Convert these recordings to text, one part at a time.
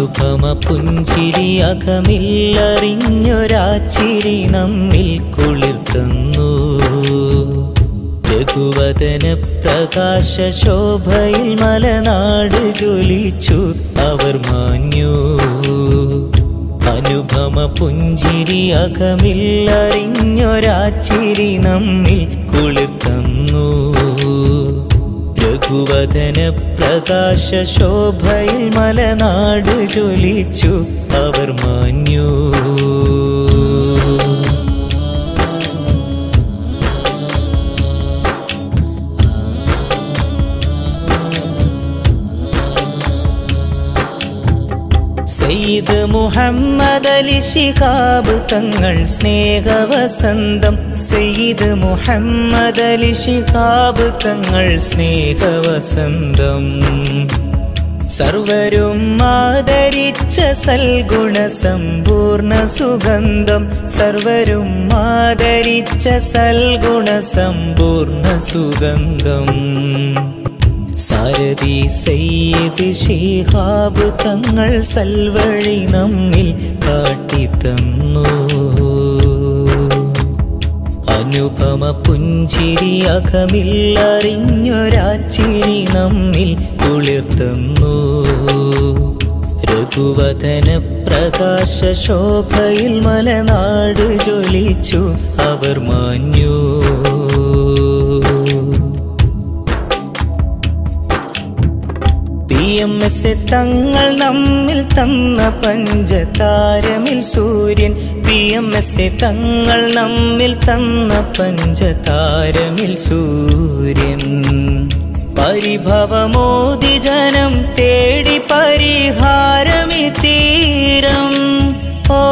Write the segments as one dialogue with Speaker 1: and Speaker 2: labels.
Speaker 1: അനുപമ പുഞ്ചിരി അകമില്ലറിഞ്ഞൊരാച്ചിരി നമ്മിൽ കുളിർത്തുന്നു രഘുവദന പ്രകാശ ശോഭയിൽ മലനാട് ജ്വലിച്ചു അവർ മാഞ്ഞു അനുപമ പുഞ്ചിരി അകമില്ലറിഞ്ഞൊരാച്ചിരി നമ്മിൽ കുളിർത്തന്നു രഘുവദന പ്രകാശ ശോഭയിൽ മലനാട് ജ്വലിച്ചു അവർ മാഞ്ഞു സയ്യിദ് മുഹമ്മദ് അലി ശിഹാബ് തങ്ങൾ സ്നേഹവസന്തം സയ്യിദ് മുഹമ്മദ് അലി ശിഹാബ് തങ്ങൾ സ്നേഹവസന്തം സർവരും ആദരിച്ച സൽഗുണ സമ്പൂർണ്ണ സുഗന്ധം സർവരും ആദരിച്ച സൽഗുണ സമ്പൂർണ്ണ സുഗന്ധം സാരഥി സയ്യിദ് ഷിഹാബ് തങ്ങൾ സൽവഴി നമ്മിൽ കാട്ടിത്തന്നു അനുപമ പുഞ്ചിരി അകമില്ലറിഞ്ഞൊരാച്ചിരി നമ്മിൽ കുളിർത്തന്നു രഘുവദന പ്രകാശ ശോഭയിൽ മലനാട് ജ്വലിച്ചു അവർ മാഞ്ഞു പി എം എസ് തങ്ങൾ നമ്മിൽ തന്ന പഞ്ചതാരമിൽ സൂര്യൻ പി എം എസ് തങ്ങൾ നമ്മിൽ തന്ന പഞ്ചതാരമിൽ സൂര്യൻ പരിഭവമോദി ജനം തേടി പരിഹാരമി തീരം ഓ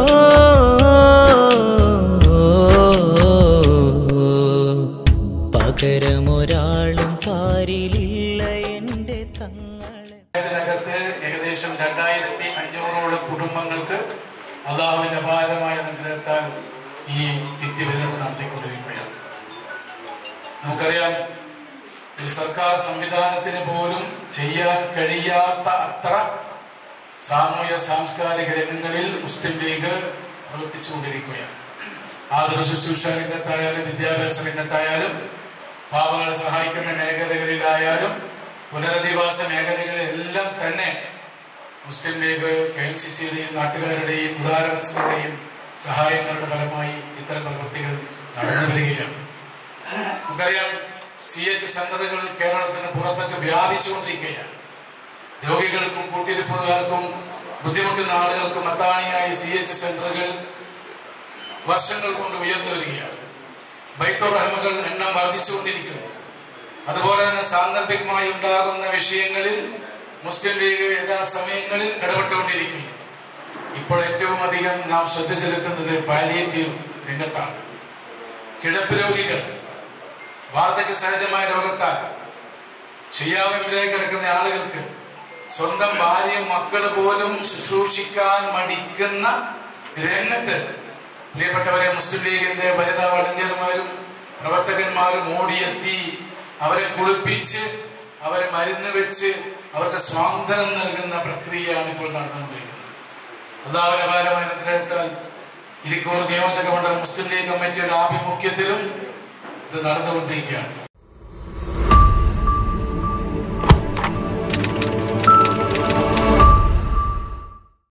Speaker 1: പകരമൊരാളും പാരിലില്ല എൻ്റെ തങ്ങളെ
Speaker 2: ഇതിനകത്ത് ഏകദേശം രണ്ടായിരത്തി അഞ്ഞൂറോളം കുടുംബങ്ങൾക്ക് അള്ളാഹുവിന്റെ അപാരമായ അനുഗ്രഹത്താൽ ഈ വിറ്റ് വിതരണം നടത്തിക്കൊണ്ടിരിക്കുകയാണ് നമുക്കറിയാം ഒരു സർക്കാർ സംവിധാനത്തിന് പോലും ചെയ്യാൻ കഴിയാത്ത അത്ര സാമൂഹ്യ സാംസ്കാരിക രംഗങ്ങളിൽ മുസ്ലിം ലീഗ് പ്രവർത്തിച്ചുകൊണ്ടിരിക്കുകയാണ് ആദർശ ശുശ്രൂഷ രംഗത്തായാലും വിദ്യാഭ്യാസ രംഗത്തായാലും പാവങ്ങളെ സഹായിക്കുന്ന മേഖലകളിലായാലും പുനരധിവാസ മേഖലകളിലെല്ലാം തന്നെ Muslim League K M C സിയുടെയും നാട്ടുകാരുടെയും ഉദാരമനസ്സുകളുടെയും സഹായങ്ങളുടെ ഫലമായി ഇത്തരം പ്രവൃത്തികൾ നടന്നു വരികയാണ് നമുക്കറിയാം സി എച്ച് സെന്ററുകൾ കേരളത്തിന് പുറത്തൊക്കെ വ്യാപിച്ചുകൊണ്ടിരിക്കുകയാണ് രോഗികൾക്കും കൂട്ടിരിപ്പുകാർക്കും ബുദ്ധിമുട്ടുന്ന ആളുകൾക്കും അത്താണിയായി സി എച്ച് സെന്ററുകൾ വർഷങ്ങൾ കൊണ്ട് ഉയർന്നു വരികയാണ് ബൈത്തുറഹ്മകൾ എണ്ണം വർദ്ധിച്ചുകൊണ്ടിരിക്കുന്നു അതുപോലെ തന്നെ സാന്ദർഭികമായി ഉണ്ടാകുന്ന വിഷയങ്ങളിൽ മുസ്ലിം ലീഗ് യഥാസമയങ്ങളിൽ ഇടപെട്ടുകൊണ്ടിരിക്കുന്നു ഇപ്പോൾ ഏറ്റവും അധികം നാം ശ്രദ്ധ ചെലുത്തുന്നത് പാലിയേറ്റീവ് രംഗത്താണ് കിടപ്പ് രോഗികൾ വാർദ്ധക്യ സഹജമായ രോഗത്താൽ ശയ്യാവിലേക്ക് കിടക്കുന്ന ആളുകൾക്ക് സ്വന്തം ഭാര്യയും മക്കള് പോലും ശുശ്രൂഷിക്കാൻ മടിക്കുന്ന രംഗത്ത് പ്രിയപ്പെട്ടവരെ മുസ്ലിം ലീഗിന്റെ വനിതാ വളണ്ടിയർമാരും പ്രവർത്തകന്മാരും ഓടിയെത്തി അവരെ കുളിപ്പിച്ച് അവരെ മരുന്ന് വെച്ച് അവർക്ക് സ്വാതന്ത്ര്യം നൽകുന്ന പ്രക്രിയയാണ് ഇപ്പോൾ നടന്നുകൊണ്ടിരിക്കുന്നത് അള്ളാഹുലപാരമായ അനുഗ്രഹത്താൽ ഇരിക്കൂർ നിയോജക മണ്ഡലം മുസ്ലിം ലീഗ് കമ്മിറ്റിയുടെ ആഭിമുഖ്യത്തിലും ഇത് നടന്നുകൊണ്ടിരിക്കുകയാണ്